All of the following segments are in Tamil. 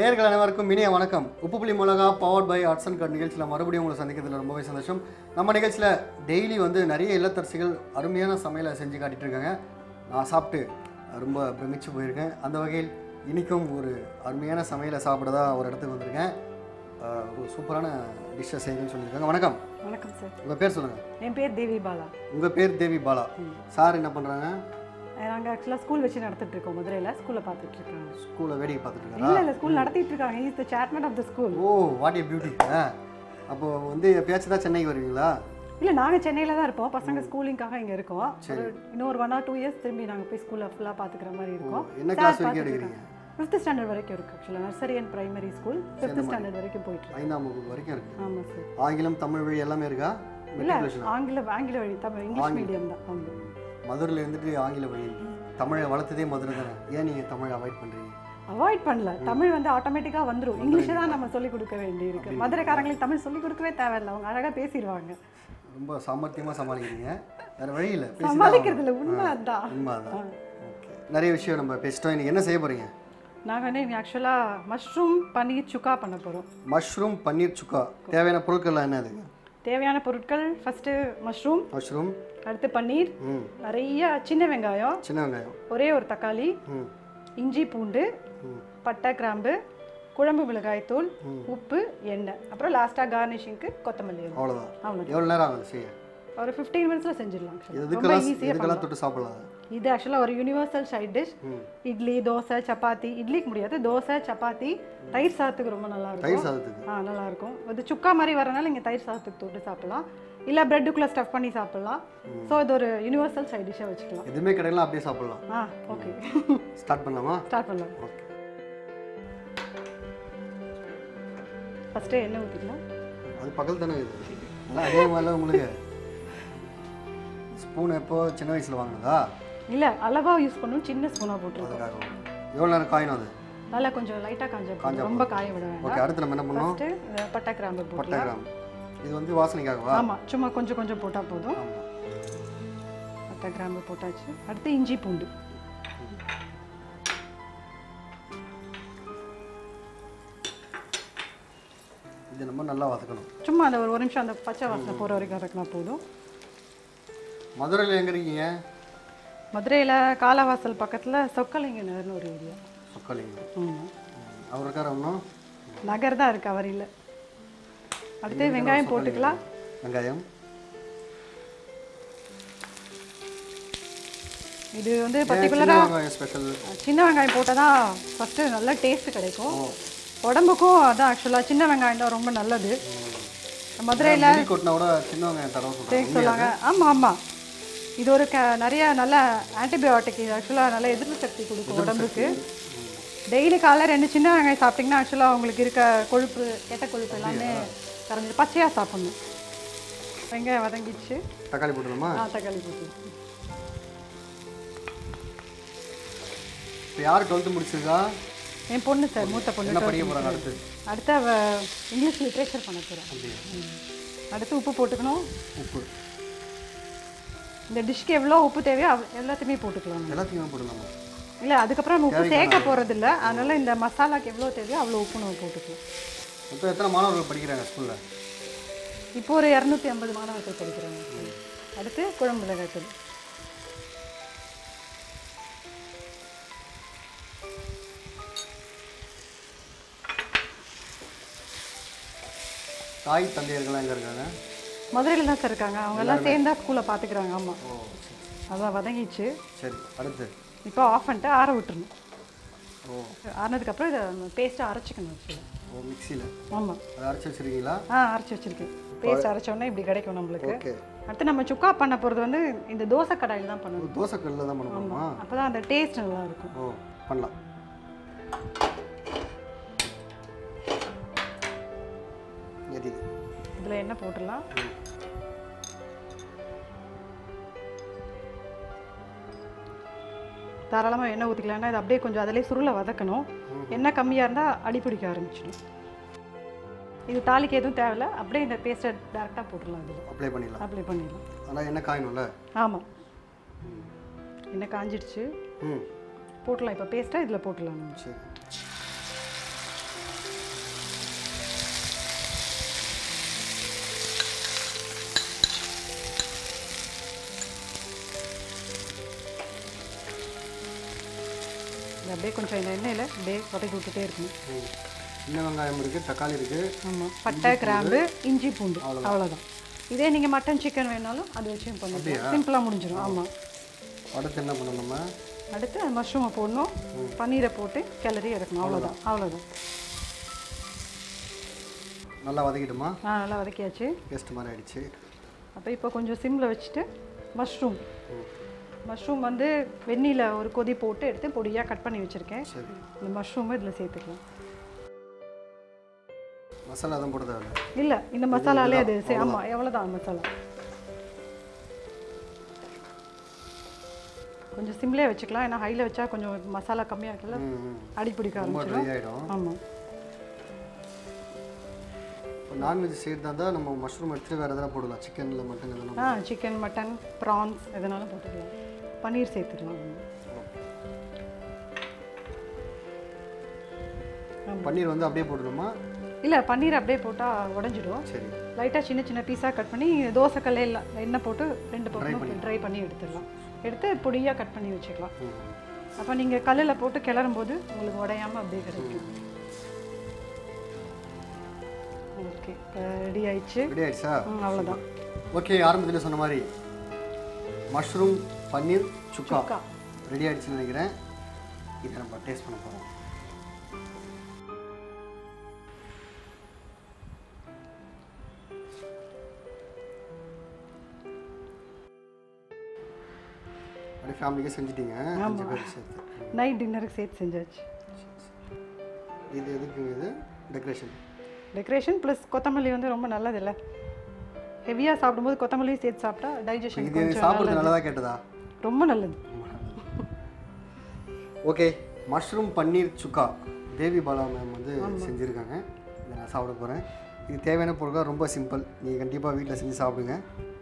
நேர்கள் அனைவருக்கும் இனிய வணக்கம் உப்பு புளி மிளகா power by arts and cut நிகழ்ச்சியில் மறுபடியும் உங்களை சந்திக்கிறதுல ரொம்பவே சந்தோஷம் நம்ம நிகழ்ச்சியில் டெய்லி வந்து நிறைய இல்லத்தரசிகள் அருமையான சமையலை செஞ்சு காட்டிட்டு இருக்காங்க நான் சாப்பிட்டு ரொம்ப பிரமிச்சு போயிருக்கேன் அந்த வகையில் இன்றைக்கும் ஒரு அருமையான சமையலை சாப்பிட ஒரு இடத்துக்கு வந்திருக்கேன் அஹ், ஒரு சூப்பரான டிஷ்ஷை செய்யுங்கன்னு சொல்லியிருக்காங்க வணக்கம் வணக்கம் சார் உங்கள் பேர் சொல்லுங்கள் என் பேர் தேவி பாலா உங்கள் பேர் தேவி பாலா சார் என்ன பண்ணுறாங்க நாங்கள் ஆக்சுவலாக ஸ்கூல் வச்சு நடத்திட்டு இருக்கோம் மதுரையில் ஸ்கூலில் பார்த்துட்டு இருக்காங்க ஸ்கூலில் வேடிக்கை பார்த்துட்டு இருக்காரா இல்லை இல்லை ஸ்கூல் நடத்திட்டு இருக்காங்க is the chairman of the school oh what a beauty அப்போ வந்து எப்பயாச்சும் தான் சென்னைக்கு வருவீங்களா இல்லை நாங்கள் சென்னையில் தான் இருப்போம் பசங்க ஸ்கூலிங்காக இங்கே இருக்கோம் ஒரு இன்னொரு ஒன் ஆர் டூ இயர்ஸ் திரும்பி நாங்கள் போய் ஸ்கூலில் ஃபுல்லாக பார்த்துக்கிற மாதிரி இருக்கோம் என்ன கிளாஸ் வரைக்கும் எடுக்கிறீங்க ஃபிஃப்த் ஸ்டாண்டர்ட் வரைக்கும் இருக்குது ஆக்சுவலாக nursery and primary school fifth standard வரைக்கும் போயிட்டு இருக்கு ஐந்தாம் வகுப்பு வரைக்கும் இருக்கு ஆமாம் சார் ஆங்கிலம் தமிழ் வழி எல்லாமே இருக்கா இல்லை மெட்ரிகுலேஷன் ஆங்கில ஆங்கில வழி தமிழ் இங்கிலீஷ் மீடியம் தான் ஆமாம் மதுரையில் இருந்துட்டு ஆங்கில வழி தமிழை வளர்த்ததே மதுரை தானே ஏன் நீங்கள் தமிழை அவாய்ட் பண்ணுறீங்க அவாய்ட் பண்ணல தமிழ் வந்து ஆட்டோமேட்டிக்காக வந்துடும் இங்கிலீஷை தான் நம்ம சொல்லிக் கொடுக்க வேண்டியிருக்கு மதுரைக்காரங்களுக்கு தமிழ் சொல்லிக் கொடுக்கவே தேவையில்லை அவங்க அழகாக பேசிடுவாங்க ரொம்ப சாமர்த்தியமாக சமாளிக்கிறீங்க வேறு வழி இல்லை சமாளிக்கிறது இல்லை உண்மை அதுதான் உண்மை அதான் ஓகே நிறைய விஷயம் நம்ம பேசிட்டோம் இன்னைக்கு என்ன செய்ய போகிறீங்க நாங்கள் வந்து ஆக்சுவலாக மஷ்ரூம் பன்னீர் சுக்கா பண்ண போகிறோம் மஷ்ரூம் பன்னீர் சுக்கா தேவையான பொருட்கள்லாம் என்ன அதுக்கு தேவையான பொருட்கள் ஃபஸ்ட்டு மஷ்ரூம் மஷ்ரூம் அடுத்து பன்னீர் ம் நிறைய சின்ன வெங்காயம் சின்ன வெங்காயம் ஒரே ஒரு தக்காளி ம் இஞ்சி பூண்டு ம் பட்டை கிராம்பு குழம்பு மிளகாய் தூள் உப்பு எண்ணெய் அப்புறம் லாஸ்ட்டாக கார்னிஷிங்க்கு கொத்தமல்லி இலை. அவ்வளோதான் அவ்வளோதான் எவ்வளோ நேரம் ஆகுது செய்ய ஒரு ஃபிஃப்டீன் மினிட்ஸில் செஞ்சிடலாம் actually. இது ரொம்ப இதுக்கெல்லாம் ஈஸியாக இதுக்கெல்லாம் தொட்டு சாப்பிடலாம் இது ஆக்சுவலாக ஒரு யூனிவர்சல் சைட் டிஷ் ம் இட்லி தோசை சப்பாத்தி இட்லிக்கு முடியாது தோசை சப்பாத்தி தயிர் சாதத்துக்கு ரொம்ப நல்லா இருக்கும் தயிர் சாதத்துக்கு ஆ நல்லா இருக்கும் இது சுக்கா மாதிரி வரனால இங்கே தயிர் சாதத்துக்கு தொட்டு சாப்பிடலாம் இல்லை ப்ரெட்டுக்குள்ளே ஸ்டஃப் பண்ணி சாப்பிடலாம் ஸோ இது ஒரு யூனிவர்சல் சைட் டிஷ்ஷாக வச்சுக்கலாம் எதுவுமே கிடைக்கலாம் அப்படியே சாப்பிடலாம் ஆ ஓகே ஸ்டார்ட் பண்ணலாமா ஸ்டார்ட் பண்ணலாம் ஓகே ஃபஸ்ட்டு எண்ணெய் ஊற்றிக்கலாம் அது பக்கத்தில் தானே இருக்குது எல்லாம் அதே மாதிரிலாம் உங்களுக்கு ஸ்பூன் எப்போ சின்ன வயசில் வாங்கினதா இல்லை அளவாக யூஸ் பண்ணணும் சின்ன ஸ்பூனாக போட்டுருக்கோம் அதுக்காக எவ்வளோ நேரம் காயணும் அது நல்லா கொஞ்சம் லைட்டாக காஞ்ச போதும். ரொம்ப காய விட வேண்டாம் ஓகே அடுத்து நம்ம என்ன பண்ணோம் ஃபஸ்ட்டு பட்டை கிராம்பு பட்டை போட்டுக்கலாம் கிராம் இது வந்து வாசனைக்காகவா ஆமாம் சும்மா கொஞ்சம் கொஞ்சம் போட்டால் போதும் ஆமாம் பட்டை கிராம்பு போட்டாச்சு அடுத்து இஞ்சி பூண்டு இது நம்ம நல்லா வதக்கணும் சும்மா அந்த ஒரு ஒரு நிமிஷம் அந்த பச்சை வாசனை போகிற வரைக்கும் வதக்கினா போதும் மதுரையில் எங்கே இருக்கீங்க மதுரையில் காலவாசல் பக்கத்தில் சொக்கலிங்க நகர்னு ஒரு ஏரியா சொக்கலிங்க ஆமாம் அவர் இருக்கார இன்னும் நகர் தான் இருக்கு அவர் இல்லை அடுத்து வெங்காயம் போட்டுக்கலாம் வெங்காயம் இது வந்து ஏன் பர்டிகுலராக சின்ன வெங்காயம் ஸ்பெஷல் சின்ன வெங்காயம் போட்டால் தான் ஃபஸ்ட்டு நல்ல டேஸ்ட் கிடைக்கும் உடம்புக்கும் அதான் ஆக்சுவலாக சின்ன வெங்காயம் தான் ரொம்ப நல்லது மதுரையில் முடி கொட்டினா கூட சின்ன வெங்காயம் தடவை சொல்கிறாங்க சொல்லுவாங்க ஆமாம் ஆமாம் இது ஒரு க நிறைய நல்ல ஆன்டிபயோட்டிக் இது ஆக்சுவலாக நல்ல எதிர்ப்பு சக்தி கொடுக்கும் உடம்புக்கு டெய்லி காலைல ரெண்டு சின்ன வெங்காயம் சாப்பிட்டிங்கன்னா ஆக்சுவலாக உங்களுக்கு இருக்க கொழுப்பு கெட்ட கொழுப்பு எல்லாமே கரைஞ்சி பச்சையாக சாப்பிடணும் வெங்காயம் வதங்கிடுச்சு தக்காளி போட்டுருமா ஆ தக்காளி போட்டு இப்போ யார் டுவெல்த்து முடிச்சிருக்கா என் பொண்ணு சார் மூத்த பொண்ணு என்ன படிக்க போகிறாங்க அடுத்து அடுத்து அவ இங்கிலீஷ் லிட்ரேச்சர் பண்ண போகிறேன் அப்படியா அடுத்து உப்பு போட்டுக்கணும் உப்பு இந்த டிஷ்க்கு எவ்வளோ உப்பு தேவையோ அவ் எல்லாத்தையுமே போட்டுக்கலாம் எல்லாத்தையுமே போடலாமா இல்லை அதுக்கப்புறம் நம்ம உப்பு சேர்க்க போகிறது இல்லை அதனால இந்த மசாலாக்கு எவ்வளோ தேவையோ அவ்வளோ உப்பு நம்ம போட்டுக்கலாம் இப்போ எத்தனை மாணவர்கள் படிக்கிறாங்க ஸ்கூலில் இப்போ ஒரு இரநூத்தி ஐம்பது மாணவர்கள் படிக்கிறாங்க அடுத்து குழம்பு மிளகாய்த்தூள் தாய் தந்தையர்கள்லாம் எங்கே இருக்காங்க மதுரையில் தான் சார் இருக்காங்க அவங்க எல்லாம் சேர்ந்தா ஸ்கூலில் பார்த்துக்கிறாங்க ஆமாம் ஓ அதான் வதங்கிச்சு சரி அடுத்து இப்போ ஆஃப் பண்ணிட்டு ஆற விட்டுறணும் ஓ ஆறினதுக்கப்புறம் இதை பேஸ்ட்டாக அரைச்சிக்கணும் ஆக்சுவலாக ஓ மிக்சியில் ஆமாம் அதை அரைச்சி வச்சிருக்கீங்களா ஆ அரைச்சி வச்சிருக்கேன் பேஸ்ட் அரைச்சோன்னே இப்படி கிடைக்கும் நம்மளுக்கு ஓகே அடுத்து நம்ம சுக்கா பண்ண போகிறது வந்து இந்த தோசை கடாயில் தான் பண்ணணும் தோசை கல்லில் தான் பண்ண போகிறோமா அப்போ தான் அந்த டேஸ்ட் நல்லா இருக்கும் ஓ பண்ணலாம் எரியுது இதில் என்ன போட்டுடலாம் தாராளமாக எண்ணெய் ஊற்றிக்கலாம் ஏன்னா இது அப்படியே கொஞ்சம் அதிலே சுருளை வதக்கணும் எண்ணெய் கம்மியாக இருந்தால் அடிப்பிடிக்க ஆரம்பிச்சிடும் இது தாளிக்கு எதுவும் தேவையில்ல அப்படியே இந்த பேஸ்ட்டை டேரெக்டாக போட்டுடலாம் இதில் அப்ளை பண்ணிடலாம் அப்ளை பண்ணிடலாம் ஆனால் என்ன காயணும்ல ஆமாம் எண்ணெய் காஞ்சிடுச்சு ம் போட்டுடலாம் இப்போ பேஸ்ட்டாக இதில் போட்டுடலாம் நம்ம சரி இது அப்படியே கொஞ்சம் இந்த எண்ணெயில் அப்படியே வதக்கி விட்டுட்டே இருக்கணும் ம். சின்ன வெங்காயம் இருக்குது தக்காளி இருக்குது ஆமாம் பட்டை கிராம்பு இஞ்சி பூண்டு அவ்வளோதான் இதே நீங்கள் மட்டன் சிக்கன் வேணாலும் அது வச்சும் பண்ணிக்கலாம் சிம்பிளாக முடிஞ்சிடும் ஆமாம் அடுத்து என்ன பண்ணணும் நம்ம அடுத்து அது மஷ்ரூமை போடணும் பன்னீரை போட்டு கிளறி இறக்கணும் அவ்வளோதான் அவ்வளோதான் நல்லா வதக்கிட்டுமா ஆ நல்லா வதக்கியாச்சு பேஸ்ட் மாதிரி ஆயிடுச்சு அப்போ இப்போ கொஞ்சம் சிம்மில் வச்சுட்டு மஷ்ரூம் மஷ்ரூம் வந்து வெந்நியில் ஒரு கொதி போட்டு எடுத்து பொடியாக கட் பண்ணி வச்சுருக்கேன் சரி இந்த மஷ்ரூமை இதில் சேர்த்துக்கலாம் மசாலா தான் போட தேவை இல்லை இந்த மசாலாலே அது சே ஆமாம் எவ்வளோதான் மசாலா கொஞ்சம் சிம்லே வச்சுக்கலாம் ஏன்னா ஹையில் வச்சா கொஞ்சம் மசாலா கம்மியாக இருக்குல்ல ம் ம். அடி பிடிக்க ரொம்ப ஆரம்பிச்சிடும் ட்ரை ஆகிடும் ஆமாம் இப்போ நான்வெஜ் செய்கிறதா இருந்தால் நம்ம மஷ்ரூம் எடுத்துட்டு வேறு எதனா போடலாம் சிக்கனில் மட்டன் எதனா ஆ சிக்கன் மட்டன் ப்ரான்ஸ் எதனாலும் போட்டுக்கலாம் பன்னீர் சேர்த்துக்கலாம் பன்னீர் வந்து அப்படியே போடணுமா இல்லை பன்னீர் அப்படியே போட்டால் உடஞ்சிடும் சரி லைட்டாக சின்ன சின்ன பீஸாக கட் பண்ணி தோசை கல்லையில் எண்ணெய் போட்டு ரெண்டு பக்கம் ட்ரை பண்ணி எடுத்துடலாம் எடுத்து பொடியாக கட் பண்ணி வச்சுக்கலாம் ம் ம். அப்போ நீங்கள் கல்லில் போட்டு கிளறும் போது உங்களுக்கு உடையாமல் அப்படியே கிடைக்கும் ஓகே ரெடி ஆயிடுச்சு ரெடி ஆயிடுச்சா ம் அவ்வளோதான் ஓகே ஆரம்பத்தில் சொன்ன மாதிரி மஷ்ரூம் பன்னீர் சுக்கா சுக்கா. ரெடி ஆயிடுச்சுன்னு நினைக்கிறேன் இதை நம்ம டேஸ்ட் பண்ண போகிறோம் அப்படியே ஃபேமிலிக்கே செஞ்சுட்டீங்க அஞ்சு பேர் சேர்த்து நைட் டின்னருக்கு சேர்த்து செஞ்சாச்சு இது எதுக்கு இது டெக்கரேஷன் டெக்கரேஷன் ப்ளஸ் கொத்தமல்லி வந்து ரொம்ப நல்லது இல்லை ஹெவியாக சாப்பிடும்போது கொத்தமல்லி சேர்த்து சாப்பிட்டா டைஜஷன் இது எனக்கு சாப்பிட்றது நல்லதா கேட்டதா ரொம்ப நல்லது okay mushroom paneer chukka Devi Bala ma'am வந்து செஞ்சுருக்காங்க இதை நான் சாப்பிட போகிறேன் இது தேவையான பொருட்கள் ரொம்ப சிம்பிள் நீங்கள் கண்டிப்பாக வீட்டில் செஞ்சு சாப்பிடுங்க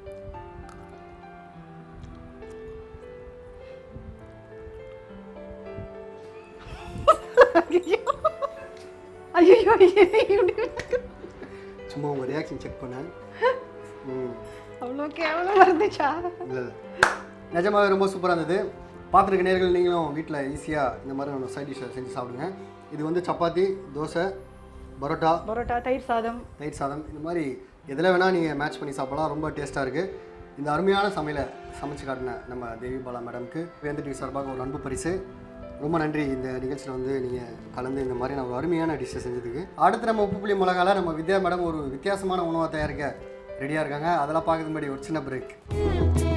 ஐயோ இப்படி சும்மா உங்கள் ரியாக்ஷன் செக் பண்ணேன் ம் அவ்வளோ கேவலமாக இருந்துச்சா இல்லை இல்லை நிஜமாவே ரொம்ப சூப்பராக இருந்தது பார்த்துருக்க நேர்கள் நீங்களும் வீட்டில் ஈஸியாக இந்த மாதிரி சைட் டிஷ்ஷை செஞ்சு சாப்பிடுங்க இது வந்து சப்பாத்தி தோசை பரோட்டா பரோட்டா தயிர் சாதம் தயிர் சாதம் இந்த மாதிரி எதில் வேணால் நீங்கள் மேட்ச் பண்ணி சாப்பிடலாம் ரொம்ப டேஸ்ட்டாக இருக்குது இந்த அருமையான சமையலை சமைச்சு காட்டின நம்ம தேவி பாலா மேடம்க்கு வேந்த டிவி சார்பாக ஒரு அன்பு பரிசு ரொம்ப நன்றி இந்த நிகழ்ச்சியில் வந்து நீங்கள் கலந்து இந்த மாதிரி நான் ஒரு அருமையான டிஷ்ஷை செஞ்சதுக்கு அடுத்து நம்ம உப்பு புளி மிளகால நம்ம வித்யா மேடம் ஒரு வித்தியாசமான உணவை தயாரிக்க ரெடியாக இருக்காங்க அதெல்லாம் பார்க்கறது முன்னாடி ஒரு சின்ன பிரேக்